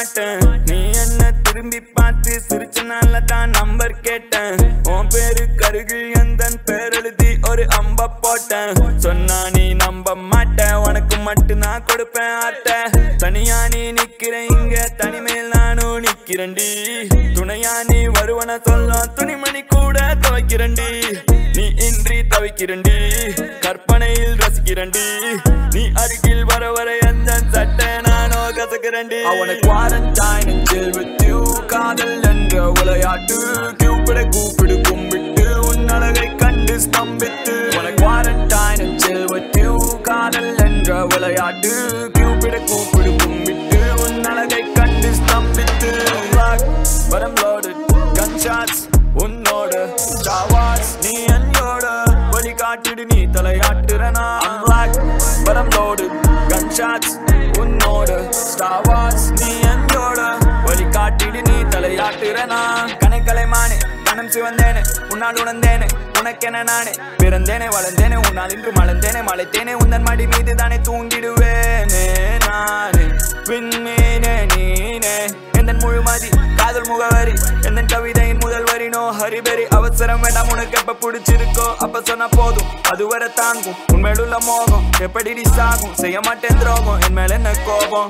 மாட்டேன் நீ என்ன திரும்பி பார்த்து சிரிச்சனால தான் நம்பர் கேட்டேன் உன் பேரு கருகில் எந்த பேர் எழுதி ஒரு அம்ப போட்டேன் சொன்னா நீ நம்ப மாட்டேன் உனக்கு மட்டும் நான் கொடுப்பேன் ஆட்ட தனியா நீ நிக்கிற இங்க தனிமையில் நானும் நிக்கிறேன்டி துணையா நீ வருவன சொல்ல துணிமணி கூட துவைக்கிறண்டி நீ இன்றி தவிக்கிறண்டி கற்பனையில் ரசிக்கிறண்டி நீ அருகில் வர வர எந்த சட்டை நானோ கசக்கிறண்டி அவனை குவாரண்டைன் chill with you காதல் என்ற விளையாட்டு கூப்பிட கூப்பிடு கும்பிட்டு உன் அழகை கண்டு ஸ்தம்பித்து உன குவாரண்டைன் chill with you காதல் என்ற விளையாட்டு கூப்பிட கூப்பிடு கும்பிட்டு உன் அழகை கண்டு ஸ்தம்பித்து but I'm loaded gunshots உன்னோட Stars நீ என்னோட வழி காட்டிடு நீ தலையாட்டுறனா I'm black but I'm loaded gunshots உன்னோட Star Wars நீ என்னோட வழி காட்டிடு நீ தலையாட்டுறனா கணக்கலை மானே மனம் சிவந்தேனே உன்னால் உணர்ந்தேனே உனக்கென நானே பிறந்தேனே வளர்ந்தேனே உன்னால் இன்று மலர்ந்தேனே மலைத்தேனே உந்தன் மடி மீது தானே தூங்கிடுவேனே நானே விண்மீனே நீனே எந்தன் முழுமதி காதல் முகவரி எந்தன் கவிதையின் முதல் வரி நோ ஹரிபெரி அவசரம் வேண்டாம் உனக்கு எப்ப பிடிச்சிருக்கோ அப்ப சொன்னா போதும் அதுவரை தாங்கும் உண்மையுள்ள மோகம் எப்படி சாகும் செய்ய மாட்டேன் துரோகம் என் மேல என்ன கோபம்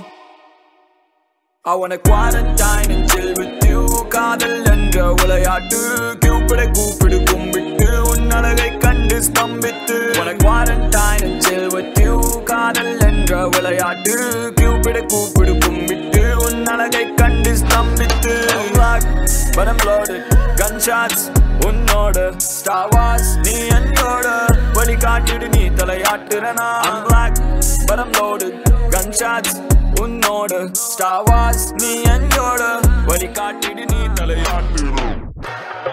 I wanna quarantine and chill with you காதல் என்ற விளையாட்டு கூப்பிட கூப்பிடு கும்பிட்டு உன் அழகை கண்டு ஸ்தம்பித்து wanna quarantine and chill with you காதல் என்ற விளையாட்டு கூப்பிட கூப்பிடு கும்பிட்டு உன் அழகை கண்டு ஸ்தம்பித்து I'm black, but I'm loaded gunshots உன்னோட Star Wars நீ என்னோட வழி காட்டிடு நீ தலையாட்டுறனா I'm black, but I'm loaded gunshots உன்னோட Star Wars நீ என்னோட வழி காட்டிடு நீ தலையாட்டுறோம்